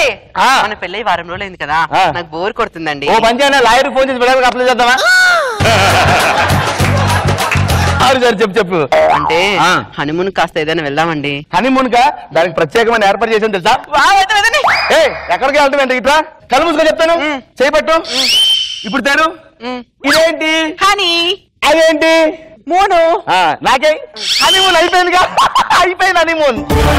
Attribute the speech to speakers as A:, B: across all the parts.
A: ఆ.
B: మన పెళ్ళై వారం రోజులు అయింది కదా
A: ఆ.
B: నాకు బోర్ కొడుతుందండి
A: ఓ పని చేయనా లాయర్ ఫోన్ చేసి బిడ్డలకు అప్లై చేద్దామా అవును సార్ చెప్పు చెప్పు
B: అంటే
A: ఆ.
B: హనీమూన్ కాస్త ఏదైనా వెళ్దామండి
A: హనీమూన్ కా దానికి ప్రత్యేకమైన ఏర్పాటు చేసాను తెలుసా
B: వావ్, అయితే వదండి.
A: ఏ ఎక్కడికి వెళ్తాం ఏంటి ఇట్లా కళ్ళు మూసుకొని చెప్తాను
B: మ్.
A: చేయబట్టు ఇప్పుడు తేరు
B: మ్.
A: ఇదేంటి
B: హనీ
A: అదేంటి
B: మూను
A: ఆ, నాకే హనీమూన్ అయిపోయిందిగా అయిపోయింది హనీమూన్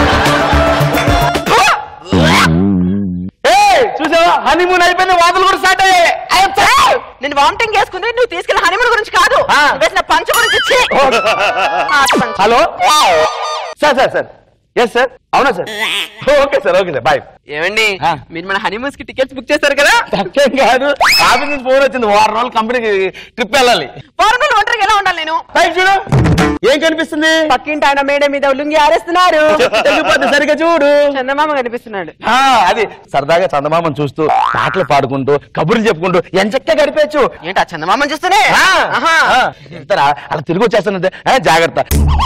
A: ఏ చూసావా హనీమూన్ అయిపోయింది వాదులు కూడా స్టార్ట్ అయ్యాయి I am sorry.
B: నేను వామిటింగ్ చేసుకుంది నువ్వు తీసుకెళ్ళి హనీమూన్ గురించి కాదు
A: ఆ.
B: నువ్వు వేసిన పంచ గురించి ఇచ్చి ఆ, పంచ.
A: Hello sir sir sir yes sir అవునా sir okay sir okay sir bye
B: ఏమండి
A: ఆ.
B: మీరు మన హనీమూన్స్ కి టికెట్స్ బుక్ చేస్తారు కదా
A: తప్పేం కాదు ఆఫీస్ నుంచి ఫోన్ వచ్చింది వారం రోజులు కంపెనీకి ట్రిప్ వెళ్ళాలి
B: వారం రోజులు ఒంటరిగా ఎలా ఉండాలి నేను
A: టైం చూడు ఏం కనిపిస్తుంది
B: పక్కింటి ఆయన మేడ మీద లుంగి ఆరేస్తున్నారు
A: తెలిగిపోద్ది సరిగ్గా చూడు
B: చందమామ కనిపిస్తున్నాడు
A: ఆ, అది సరదాగా చందమామని చూస్తూ పాటలు పాడుకుంటూ కబుర్లు చెప్పుకుంటూ ఎంచక్కా గడిపేయచ్చు
B: ఏంటి ఆ చందమామని చూస్తూనే
A: ఆ,
B: ఆహా.
A: ఆ, ఎంతరా అలా తిరిగి వచ్చేస్తున్నది ఆ, జాగ్రత్త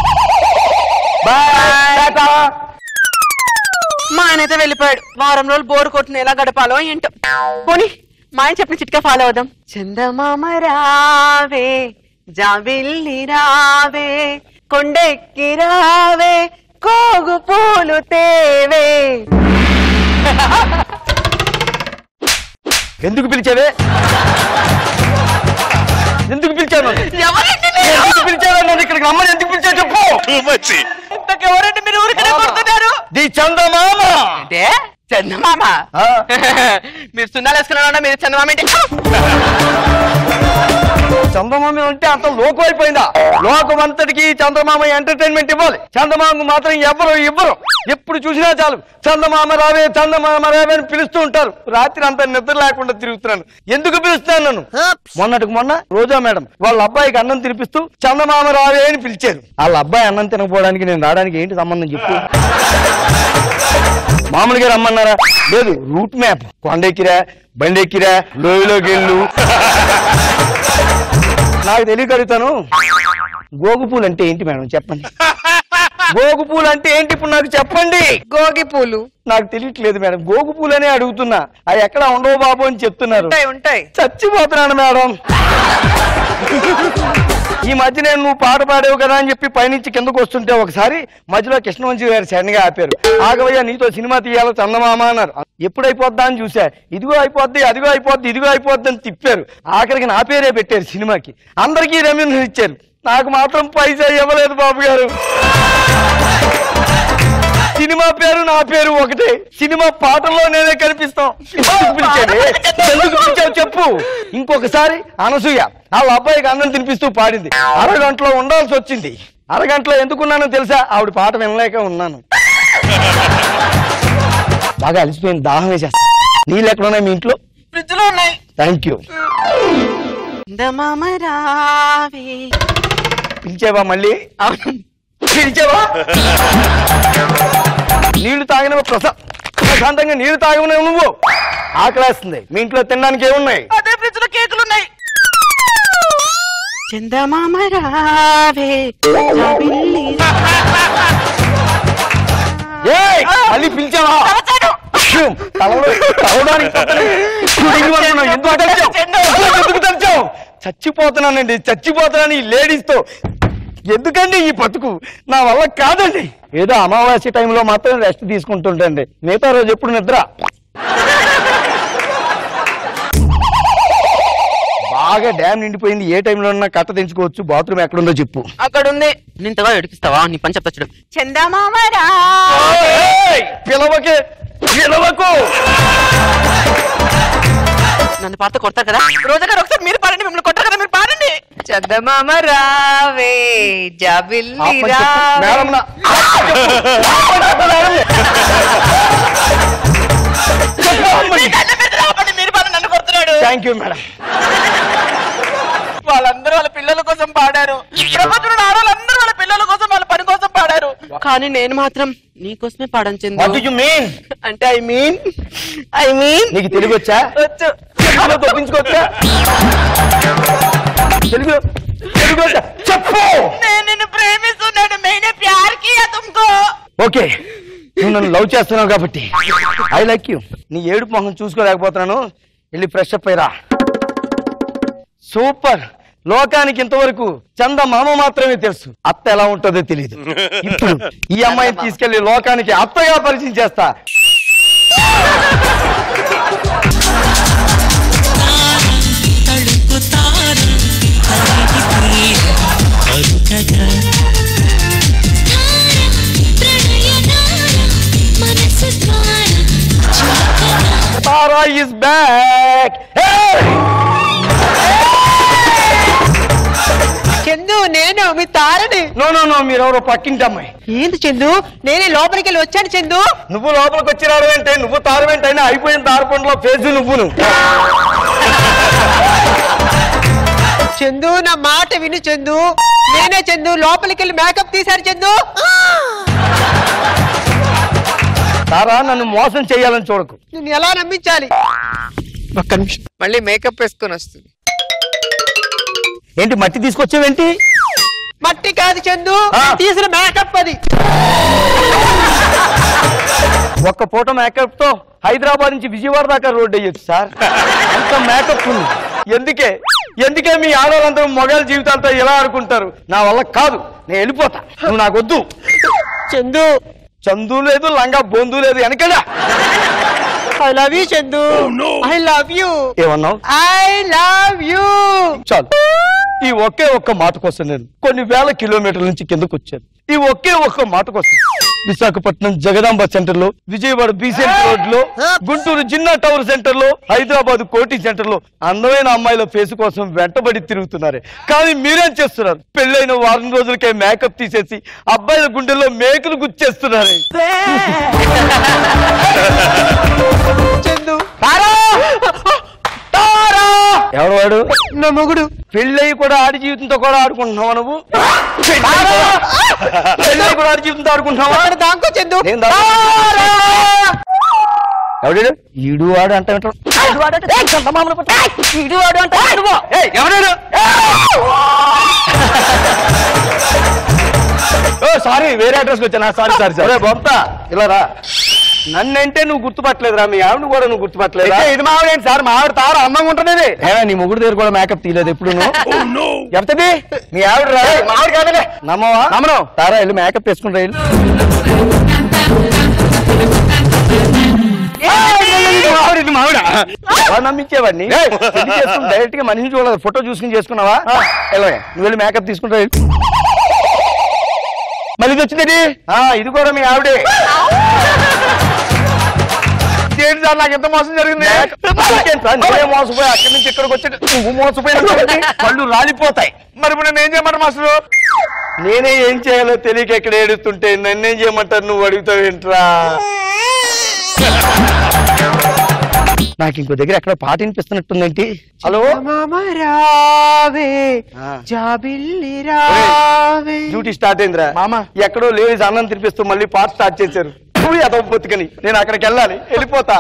A: బాయ్ టాటా.
B: మా ఆయన అయితే వెళ్ళిపోయాడు వారం రోజులు బోరు కొట్టిన ఎలా గడపాలో ఏంటో పోనీ మా ఆయన చెప్పిన చిట్కా ఫాలో అవుదాం చందమామ రావే జాబిల్లి రావే కొండెక్కి రావే కోగు పూలు తేవే
A: ఎందుకు పిలిచావే ఎందుకు పిలిచాను
B: ఎవరండి మీరు?
A: ఎందుకు పిలిచావు నన్ను ఇక్కడికి రమ్మని ఎందుకు పిలిచావు చెప్పు
B: ఇంతకెవరండి మీరు ఊరికనే కొడుతున్నారు
A: ది చందమామ
B: అంటే చందమామ
A: ఆ.
B: మీరు సున్నాలు వేసుకున్నారా మీరు చందమామ ఏంటి
A: చందమామ అంటే అంత లోకం అయిపోయిందా లోకం అంతటికి చందమామ ఎంటర్టైన్మెంట్ ఇవ్వాలి చందమామకు మాత్రం ఎవరు ఇవ్వరు ఎప్పుడు చూసినా చాలు చందమామ రావే చందమామ రావే అని పిలుస్తూ ఉంటారు రాత్రి అంత నిద్ర లేకుండా తిరుగుతున్నాను ఎందుకు పిలుస్తున్నాను నన్ను మొన్నటికి మొన్న రోజా మేడం వాళ్ళ అబ్బాయికి అన్నం తినిపిస్తూ చందమామ రావే అని పిలిచారు వాళ్ళ అబ్బాయి అన్నం తినకపోవడానికి నేను రావడానికి ఏంటి సంబంధం చెప్పు మామూలుగా రమ్మన్నారా లేదు రూట్ మ్యాప్ కొండెక్కిరా బండెక్కిరా లోయలోకి వెళ్ళు నాకు తెలియక అడుగుతాను గోగు పూలు అంటే ఏంటి మేడం చెప్పండి గోగు పూలు అంటే ఏంటి ఇప్పుడు నాకు చెప్పండి
B: గోగి పూలు
A: నాకు తెలియట్లేదు మేడం గోగు పూలు అనే అడుగుతున్నా అవి ఎక్కడ ఉండవు బాబు అని చెప్తున్నారు
B: ఉంటాయి ఉంటాయి
A: చచ్చిపోతున్నాను మేడం ఈ మధ్య నేను నువ్వు పాట పాడావు కదా అని చెప్పి పైనుంచి కిందకు వస్తుంటే ఒకసారి మధ్యలో కృష్ణవంశీ గారు సడన్గా ఆపారు ఆగవయ్య నీతో సినిమా తీయాలో చందమామ అన్నారు ఎప్పుడు అయిపోద్దా అని చూసా ఇదిగో అయిపోద్ది అదిగో అయిపోద్ది ఇదిగో అయిపోద్ది అని తిప్పారు ఆఖరికి నా పేరే పెట్టారు సినిమాకి అందరికీ రెమ్యూనరేషన్ ఇచ్చారు నాకు మాత్రం పైసా ఇవ్వలేదు బాబు గారు సినిమా పేరు నా పేరు ఒకటే సినిమా పాటల్లో నేనే కనిపిస్తాం ఎందుకు పిలిచావే? ఎందుకు పిలిచావు చెప్పు ఇంకొకసారి అనసూయ వాళ్ళ అబ్బాయికి అన్నం తినిపిస్తూ పాడింది అరగంటలో ఉండాల్సి వచ్చింది అరగంటలో ఎందుకున్నానో తెలుసా ఆవిడ పాట వినలేక ఉన్నాను బాగా అలసిపోయింది దాహం వేసేస్తా నీళ్ళు ఎక్కడ ఉన్నాయి మీ ఇంట్లో
B: ఫ్రిడ్జ్ లో ఉన్నాయి
A: థ్యాంక్ యూ
B: చందమామ రావే
A: పిలిచావా మళ్ళీ
B: అవును
A: పిలిచావా నీళ్లు తాగిన ప్రసా ప్రశాంతంగా నీళ్లు తాగమనే నువ్వు ఆకలేస్తుంది మీ ఇంట్లో తినడానికి ఏమున్నాయి
B: అదే ఫ్రిడ్జ్ లో కేకులు ఉన్నాయి చందమామ రావే జాబిల్లి
A: ఏయ్, మళ్ళీ పిలిచావా అయ్యో, తలలో తలవడానికి తప్పలేదు. ఇప్పుడు ఇంటికి వస్తున్నావు. ఎందుకు తలిచావు? ఎందుకు తలిచావు? చచ్చిపోతున్నానండి చచ్చిపోతున్నాను ఈ లేడీస్ తో ఎందుకండి ఈ బతుకు నా వల్ల కాదండి ఏదో అమావాస్య టైంలో మాత్రం రెస్ట్ తీసుకుంటుంటండి మిగతా రోజు ఎప్పుడు నిద్ర బాగా డ్యామ్ నిండిపోయింది ఏ టైంలో ఉన్నా కట్ట తెంచుకోవచ్చు బాత్రూమ్ ఎక్కడుందో చెప్పు
B: అక్కడ ఉంది నింతగా ఎడికిస్తావా నీ పని చెప్తా చూడు చందమామ రా
A: ఏయ్, పిలవకే పిలవకు
B: నన్ను పాత కొడతారు కదా రోజా గారు ఒకసారి మీరు పాడండి మిమ్మల్ని కొట్టారు కదా మీరు పాడండి చందమామ రావే జాబిల్లి
A: ఆపని చెప్పు. మేడం నా- ఆపని చెప్పు. ఆపని చెప్పు, మేడం. చెప్పు, ఆపని.
B: మీరు పాడండి నన్ను కొడుతున్నాడు
A: థ్యాంక్ యూ మేడం
B: వాళ్ళందరూ వాళ్ళ పిల్లల కోసం పాడారు ప్రపంచంలో ఆడవాళ్ళందరూ వాళ్ళ పిల్లల కోసం వాళ్ళ పని కోసం పాడారు కానీ నేను మాత్రం నీ కోసమే పాడను
A: వాట్
B: చందు
A: యు మీన్
B: అంటే ఐ మీన్ ఐ మీన్
A: నీకు తెలుగు వచ్చా
B: వచ్చు
A: తెలుగులో తప్పించుకోవచ్చా తెలుగు తెలుగు వచ్చా చెప్పు
B: నేను నిన్ను ప్రేమిస్తున్నాను మేనే ప్యార్ కియా తుమ్కో
A: ఓకే నువ్వు నన్ను లవ్ చేస్తున్నావు కాబట్టి ఐ లైక్ యూ నీ ఏడుపు మొహం చూసుకోలేకపోతున్నాను వెళ్ళి ఫ్రెష్ అప్ అయ్యరా సూపర్ లోకానికి ఇంతవరకు చంద మామ మాత్రమే తెలుసు అత్త ఎలా ఉంటుందో తెలియదు ఇప్పుడు ఈ అమ్మాయిని తీసుకెళ్లి లోకానికి అత్తగా పరిచయం చేస్తా
C: తడుకుతారు కలిగి తీర అరుకగా
D: మనసు ద్వారా చుక్కగా
A: తారా ఇస్ బ్యాక్
B: చందు నేను మీ తారని
A: నో నో నో మీరెవరో పక్కింటి అమ్మాయి
B: ఏంది చందు నేనే లోపలికి వెళ్ళి వచ్చాను చందు
A: నువ్వు లోపలికి వచ్చినారు అంటే నువ్వు తారవేంటి అయినా అయిపోయిన తారపండులో ఫేస్ నువ్వును
B: చందు నా మాట విను చందు నేనే చందు లోపలికి వెళ్ళి మేకప్ తీశారు చందు
A: తారా నన్ను మోసం చేయాలని చూడకు
B: నేను ఎలా నమ్మించాలి ఒక్క నిమిషం మళ్ళీ మేకప్ వేసుకొని వస్తుంది
A: ఏంటి మట్టి తీసుకొచ్చావేంటి
B: మట్టి కాదు చందు
A: ఆ.
B: నేను తీసిన మేకప్ అది
A: ఒక్క పూట మేకప్ తో హైదరాబాద్ నుంచి విజయవాడ దాకా రోడ్ అయ్యొచ్చు సార్ అంత మేకప్ ఉంది ఎందుకే ఎందుకే మీ ఆడవాళ్ళందరూ మొగల జీవితాలతో ఎలా ఆడుకుంటారు నా వల్ల కాదు నేను వెళ్ళిపోతా నువ్వు నాకు వద్దు
B: చందు
A: చందు లేదు లంగా బొందు లేదు వెనకడా
B: I love you Chandu I love you
A: ఏమన్నావు
B: ఐ లవ్ యూ
A: చాలు ఈ ఒకే ఒక్క మాట కోసం నేను కొన్ని వేల కిలోమీటర్ల నుంచి కిందకు వచ్చాను ఈ ఒకే ఒక్క మాట కోసం విశాఖపట్నం జగదాంబ సెంటర్ లో విజయవాడ బీసెంట్ రోడ్ లో గుంటూరు జిన్నా టవర్ సెంటర్ లో హైదరాబాద్ కోటి సెంటర్ లో అందమైన అమ్మాయిల ఫేస్ కోసం వెంటబడి తిరుగుతున్నారు కానీ మీరేం చేస్తున్నారు పెళ్ళైన వారం రోజులకే మేకప్ తీసేసి అబ్బాయిల గుండెల్లో మేకలు గుచ్చేస్తున్నారు
B: చందు
A: ఎవడు వాడు
B: నా మొగుడు
A: పెళ్ళయి కూడా ఆడి జీవితంతో కూడా ఆడుకుంటున్నావా నువ్వు పెళ్ళయి కూడా ఆడి జీవితంతో ఆడుకుంటున్నావా
B: అక్కడ దాంకో చందు
A: నేను దా- ఎవడాడు ఈడు వాడు అంటే ఈడు వాడు అంటే ఎవడాడు ఓ సారీ వేరే అడ్రస్కి వచ్చానా సారీ సారీ సారీ బొంత ఇలా రా నన్నంటే నువ్వు గుర్తుపట్టలేదురా మీ ఆవిడ కూడా నువ్వు గుర్తుపట్టలేదు ఇది మా ఆవిడ సార్ మా ఆవిడ తార అందంగా ఉంటున్నది నీ ముగ్గురు దగ్గర కూడా మేకప్ తీయలేదు ఎప్పుడు నువ్వు ఎంతది మీ ఆవిడ రా మా ఆవిడ కాదలే నమ్మవా నమ్మను తారా వెళ్ళి మేకప్ వేసుకుని రైలు నమ్మించేవాడిని డైరెక్ట్ గా మనిషిని చూడలేదు ఫోటో చూసుకుని చేసుకున్నావా వెళ్ళవే నువ్వు వెళ్ళి మేకప్ తీసుకుంటా వెళ్ళు. మళ్ళీ ఇది వచ్చింది ఆ, ఇది కూడా మీ ఆవిడే ఏంటి సార్ నాకు ఎంత మోసం జరిగింది నేనే మోసపోయి అక్కడి నుంచి ఇక్కడికి వచ్చి నువ్వు మోసపోయిన కళ్ళు రాలిపోతాయి మరి ఇప్పుడు నేను ఏం చేయమంటారు మాస్టర్ నేనే ఏం చేయాలో తెలియక ఎక్కడ ఏడుస్తుంటే నన్నేం చేయమంటారు నువ్వు అడుగుతావు ఏంట్రా నాకు ఇంకో దగ్గర ఎక్కడ పాట వినిపిస్తున్నట్టుందేంటి హలో
B: మామ రావే
A: ఆ.
B: జాబిల్లి రావే
A: డ్యూటీ స్టార్ట్ అయిందిరా మామ ఎక్కడో లేడీస్ అన్నం తినిపిస్తూ మళ్ళీ పాట స్టార్ట్ చేశారు ఎదవ పొత్తుకని నేను అక్కడికి వెళ్ళాలి వెళ్ళిపోతా